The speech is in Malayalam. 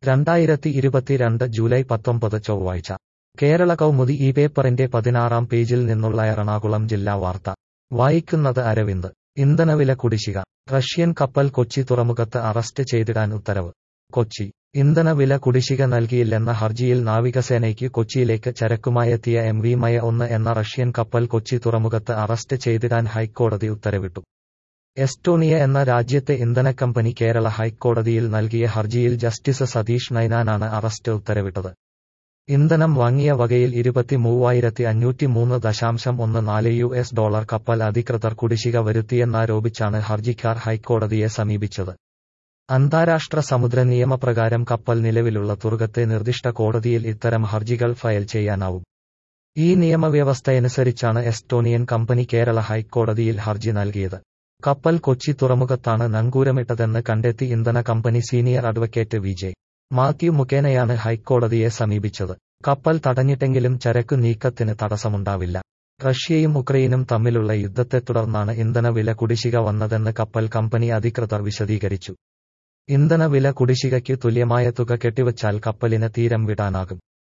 രണ്ടായിരത്തി ഇരുപത്തിരണ്ട് ജൂലൈ പത്തൊമ്പത് ചൊവ്വാഴ്ച കേരള കൗമുദി ഈ പേപ്പറിന്റെ പതിനാറാം പേജിൽ നിന്നുള്ള എറണാകുളം ജില്ലാ വാർത്ത വായിക്കുന്നത് അരവിന്ദ് ഇന്ധനവില കുടിശ്ശിക റഷ്യൻ കപ്പൽ കൊച്ചി തുറമുഖത്ത് അറസ്റ്റ് ചെയ്തിടാൻ ഉത്തരവ് കൊച്ചി ഇന്ധനവില കുടിശ്ശിക നൽകിയില്ലെന്ന ഹർജിയിൽ നാവികസേനയ്ക്ക് കൊച്ചിയിലേക്ക് ചരക്കുമായെത്തിയ എം വി മയ ഒന്ന് എന്ന റഷ്യൻ കപ്പൽ കൊച്ചി തുറമുഖത്ത് അറസ്റ്റ് ചെയ്തിടാൻ ഹൈക്കോടതി ഉത്തരവിട്ടു എസ്റ്റോണിയ എന്ന രാജ്യത്തെ ഇന്ധന കമ്പനി കേരള ഹൈക്കോടതിയിൽ നൽകിയ ഹർജിയിൽ ജസ്റ്റിസ് സതീഷ് നൈനാനാണ് അറസ്റ്റ് ഉത്തരവിട്ടത് ഇന്ധനം വാങ്ങിയ വകയിൽ ഇരുപത്തി മൂവായിരത്തി അഞ്ഞൂറ്റി മൂന്ന് ദശാംശം ഒന്ന് നാല് യു എസ് ഡോളർ കപ്പൽ അധികൃതർ കുടിശ്ശിക വരുത്തിയെന്നാരോപിച്ചാണ് ഹർജിക്കാർ ഹൈക്കോടതിയെ സമീപിച്ചത് അന്താരാഷ്ട്ര സമുദ്ര നിയമപ്രകാരം കപ്പൽ നിലവിലുള്ള തുറകത്തെ നിർദ്ദിഷ്ട കോടതിയിൽ ഇത്തരം ഹർജികൾ ഫയൽ ചെയ്യാനാവും ഈ നിയമവ്യവസ്ഥയനുസരിച്ചാണ് എസ്റ്റോണിയൻ കമ്പനി കേരള ഹൈക്കോടതിയിൽ ഹർജി നൽകിയത് കപ്പൽ കൊച്ചി തുറമുഖത്താണ് നങ്കൂരമിട്ടതെന്ന് കണ്ടെത്തി ഇന്ധന company senior advocate Vijay Mathew മുഖേനയാണ് ഹൈക്കോടതിയെ സമീപിച്ചത് കപ്പൽ തടഞ്ഞിട്ടെങ്കിലും ചരക്കു നീക്കത്തിന് തടസ്സമുണ്ടാവില്ല റഷ്യയും ഉക്രൈനും തമ്മിലുള്ള യുദ്ധത്തെ തുടർന്നാണ് ഇന്ധനവില കുടിശ്ശിക വന്നതെന്ന് കപ്പൽ കമ്പനി അധികൃതർ വിശദീകരിച്ചു ഇന്ധനവില കുടിശ്ശികയ്ക്ക് തുല്യമായ തുക കെട്ടിവച്ചാൽ കപ്പലിന് തീരം വിടാനാകും